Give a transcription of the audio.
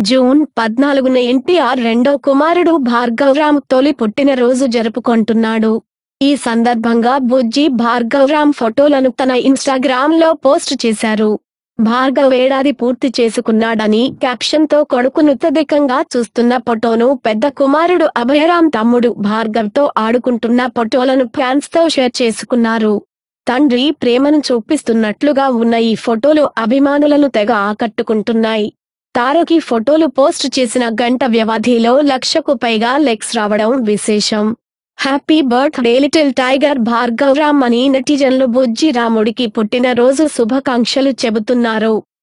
June పద్నాలుగున ఎన్టీఆర్ రెండో కుమారుడు భార్గవరామ్ తొలి పుట్టినరోజు జరుపుకుంటున్నాడు ఈ సందర్భంగా బుజ్జి భార్గవరామ్ ఫోటోలను తన ఇన్స్టాగ్రామ్ లో పోస్ట్ చేశారు భార్గవ్ ఏడాది పూర్తి చేసుకున్నాడని క్యాప్షన్ తో కొడుకును అత్యధికంగా చూస్తున్న ఫోటోను పెద్ద కుమారుడు అభయరామ్ తమ్ముడు భార్గవ్ తో ఆడుకుంటున్న ఫోటోలను ఫ్యాన్స్ తో షేర్ చేసుకున్నారు తండ్రి ప్రేమను చూపిస్తున్నట్లుగా ఉన్న ఈ ఫోటోలు అభిమానులను తెగ ఆకట్టుకుంటున్నాయి తారకి ఫోటోలు పోస్ట్ చేసిన గంట వ్యవధిలో లక్షకు పైగా లెక్స్ రావడం విశేషం happy birthday little tiger Bhargav Ram అని నెటిజన్లు బుజ్జి రాముడికి పుట్టినరోజు శుభాకాంక్షలు చెబుతున్నారు